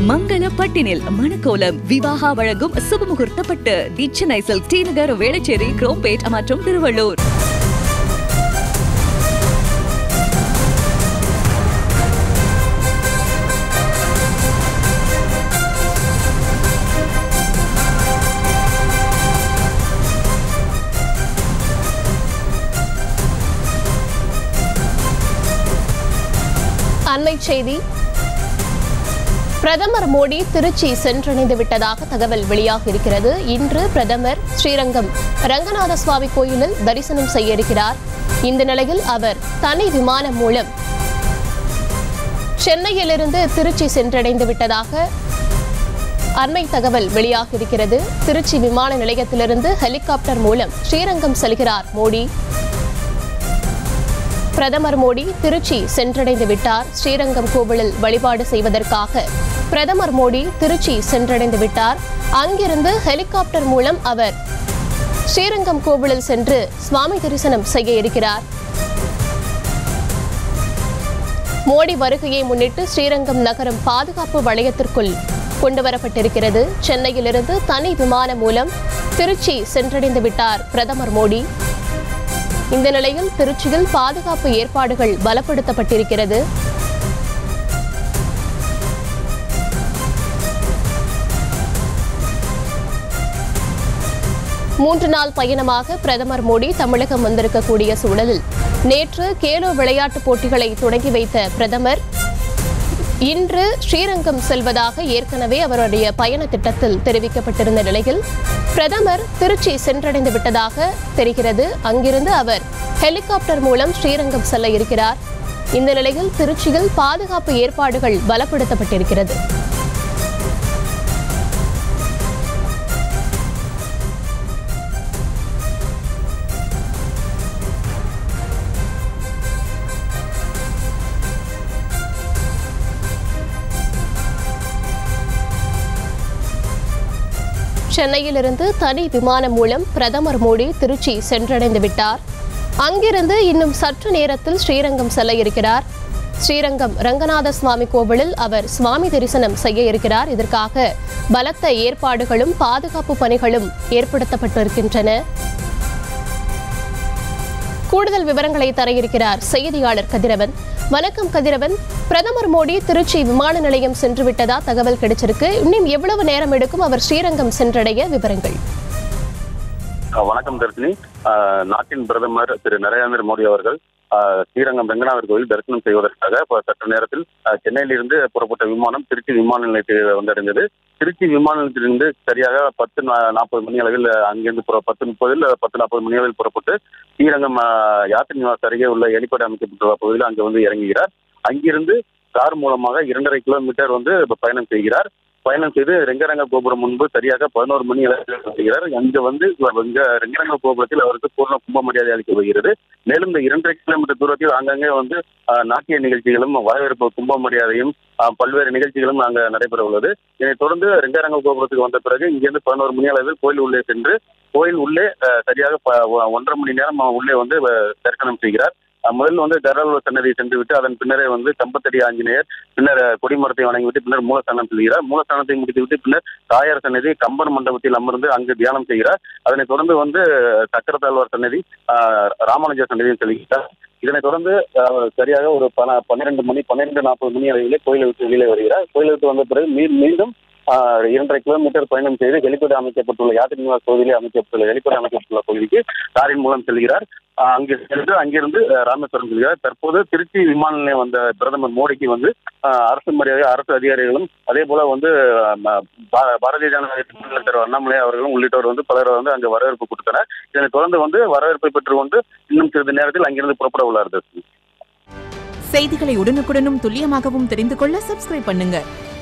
மங்கள பட்டினில் மணக்கோலம் விவாகா வழங்கும் சுபமுகூர்த்த பட்டு the Chennai silk T Nagar Velachery Chromepet மற்றும் திருவள்ளூர் அண்மை செய்தி பிரதமர் மோடி திருச்சி சென்றடைந்து விட்டதாக தகவல் வெளியாக இருக்கிறது இன்று பிரதமர் ஸ்ரீரங்கம் ரங்கநாத சுவாமி கோயிலில் தரிசனம் செய்ய இருக்கிறார் இந்த நிலையில் அவர் தனி விமானம் மூலம் சென்னையிலிருந்து திருச்சி சென்றடைந்து விட்டதாக அண்மை தகவல் வெளியாக இருக்கிறது திருச்சி விமான நிலையத்திலிருந்து ஹெலிகாப்டர் மூலம் ஸ்ரீரங்கம் செல்கிறார் மோடி பிரதமர் மோடி திருச்சி சென்றடைந்து விட்டார் ஸ்ரீரங்கம் கோவிலில் வழிபாடு செய்வதற்காக பிரதமர் மோடி திருச்சி சென்றடைந்து விட்டார் அங்கிருந்து ஹெலிகாப்டர் மூலம் அவர் ஸ்ரீரங்கம் கோவிலில் சென்று சுவாமி தரிசனம் செய்ய இருக்கிறார் மோடி வருகையை முன்னிட்டு ஸ்ரீரங்கம் நகரம் பாதுகாப்பு வளையத்திற்குள் கொண்டுவரப்பட்டிருக்கிறது சென்னையிலிருந்து தனி விமானம் மூலம் திருச்சி சென்றடைந்து விட்டார் பிரதமர் மோடி இந்த நிலையில் திருச்சியில் பாதுகாப்பு ஏற்பாடுகள் பலப்படுத்தப்பட்டிருக்கிறது மூன்று நாள் பயணமாக பிரதமர் மோடி தமிழகம் வந்திருக்கக்கூடிய சூழலில் நேற்று கேலோ விளையாட்டுப் போட்டிகளை தொடங்கி வைத்த பிரதமர் இன்று ஸ்ரீரங்கம் செல்வதாக ஏற்கனவே அவருடைய பயண திட்டத்தில் தெரிவிக்கப்பட்டிருந்த நிலையில் பிரதமர் திருச்சி சென்றடைந்து விட்டதாக தெரிகிறது அங்கிருந்து அவர் ஹெலிகாப்டர் மூலம் ஸ்ரீரங்கம் செல்ல இருக்கிறார் இந்த நிலையில் திருச்சியில் பாதுகாப்பு ஏற்பாடுகள் பலப்படுத்தப்பட்டிருக்கிறது சென்னையிலிருந்து தனி விமானம் மூலம் பிரதமர் மோடி திருச்சி சென்றடைந்து விட்டார் அங்கிருந்து இன்னும் சற்று நேரத்தில் ஸ்ரீரங்கம் செல்ல இருக்கிறார் ஸ்ரீரங்கம் ரங்கநாத சுவாமி கோவிலில் அவர் சுவாமி தரிசனம் செய்ய இருக்கிறார் இதற்காக பலத்த ஏற்பாடுகளும் பாதுகாப்பு பணிகளும் ஏற்படுத்தப்பட்டிருக்கின்றன கூடுதல் விவரங்களை தர இருக்கிறார் செய்தியாளர் கதிரவன் வணக்கம் கதிரவன் பிரதமர் மோடி திருச்சி விமான நிலையம் சென்று விட்டதா தகவல் கிடைச்சிருக்கு இன்னும் எவ்வளவு நேரம் எடுக்கும் அவர் ஸ்ரீரங்கம் சென்றடைய விவரங்கள் அஹ் வணக்கம் தர்ஷினி அஹ் நாட்டின் பிரதமர் திரு நரேந்திர மோடி அவர்கள் அஹ் ஸ்ரீரங்கம் ரங்கநாதர் கோயில் தரிசனம் செய்வதற்காக இப்ப சற்று நேரத்தில் அஹ் சென்னையிலிருந்து புறப்பட்ட விமானம் திருச்சி விமான நிலையத்தில் வந்தடைந்தது திருச்சி விமான நிலையத்திலிருந்து சரியாக பத்து நா- நாற்பது மணி அளவில் அஹ், அங்கிருந்து புற- பத்து முப்பதில் பத்து நாற்பது மணி அளவில் புறப்பட்டு ஸ்ரீரங்கம் அஹ், யாத்திரை நிவாஸ் அருகே உள்ள ஹெலிபேட் அமைக்கப்பட்டுள்ள பகுதியில் அங்கு வந்து இறங்குகிறார் அங்கிருந்து கார் மூலமாக இரண்டரை கிலோமீட்டர் வந்து இப்ப பயணம் செய்கிறார் பயணம் செய்து ரெங்கரங்க கோபுரம் முன்பு சரியாக பதினோரு மணி அளவில் வருகிறார் அங்க வந்து இங்க ரெங்கரங்க கோபுரத்தில் அவருக்கு பூர்ண கும்ப மரியாதை அளிக்கப்படுகிறது மேலும் இந்த இரண்டரை கிலோமீட்டர் தூரத்தில் அங்கங்கே வந்து ஆஹ், நாட்டிய நிகழ்ச்சிகளும் வரவேற்பு கும்ப மரியாதையும் ஆஹ், பல்வேறு நிகழ்ச்சிகளும் அங்க நடைபெற உள்ளது இதனைத் தொடர்ந்து ரெங்கரங்க கோபுரத்துக்கு வந்த பிறகு இங்கிருந்து பதினோரு மணி அளவில் கோயில் உள்ளே சென்று கோயில் உள்ளே ஆஹ், சரியாக ப- ஒ- ஒன்றரை மணி நேரம் உள்ளே வந்து ஆஹ், தரிசனம் செய்கிறார் ஆஹ், முதலில் வந்து கருடாழ்வ சன்னதியை சென்று விட்டு அதன் பின்னரே வந்து கம்பத்தடி ஆஞ்சநேயர் பின்னர் அஹ், கொடிமரத்தை வணங்கிவிட்டு பின்னர் மூலஸ்தானம் செல்கிறார் மூலஸ்தானத்தை முடித்துவிட்டு பின்னர் தாயார் சன்னதி கம்பன் மண்டபத்தில் அமர்ந்து அங்கு தியானம் செய்கிறார் அதனைத் தொடர்ந்து வந்து அஹ், சக்கரத்தாழ்வார் சன்னதி ஆஹ், ராமானுஜர் சன்னதியும் செல்கிறார் இதனைத் தொடர்ந்து அஹ், சரியாக ஒரு பன பன்னிரெண்டு மணி பன்னிரெண்டு நாற்பது மணி அளவிலே கோயிலை விட்டு வெளியே வருகிறார் கோயிலை விட்டு வந்த பிறகு மீ- மீண்டும் ஆஹ், இரண்டரை கிலோமீட்டர் பயணம் செய்து ஹெலிபேட் அமைக்கப்பட்டுள்ள யாத்திரை நிவாஸ் பகுதியிலே அமைக்கப்பட்டுள்ள ஹெலிபேட் அமைக்கப்பட்டுள்ள பகுதிக்கு காரின் மூலம் செல்கிறார் ஆஹ், அங்கு சென்று அங்கிருந்து அஹ், ராமேஸ்வரம் செல்கிறார் தற்போது திருச்சி விமான நிலையம் வந்த பிரதமர் மோடிக்கு வந்து ஆஹ், அரசு மரியாதை அரசு அதிகாரிகளும் அதே போல வந்து ஆஹ், ம- பா- பாரதிய ஜனதா கட்சி தலைவர் அண்ணாமலை அவர்களும் உள்ளிட்டோர் வந்து பலர் வந்து அங்கு வரவேற்பு கொடுத்தனர் இதனைத் தொடர்ந்து வந்து வரவேற்பை பெற்றுக்கொண்டு இன்னும் சிறிது நேரத்தில் அங்கிருந்து புறப்பட உள்ளார் தர்ஷினி செய்திகளை உடனுக்குடனும் துல்லியமாகவும் தெரிந்து கொள்ள சப்ஸ்கிரைப் பண்ணுங்க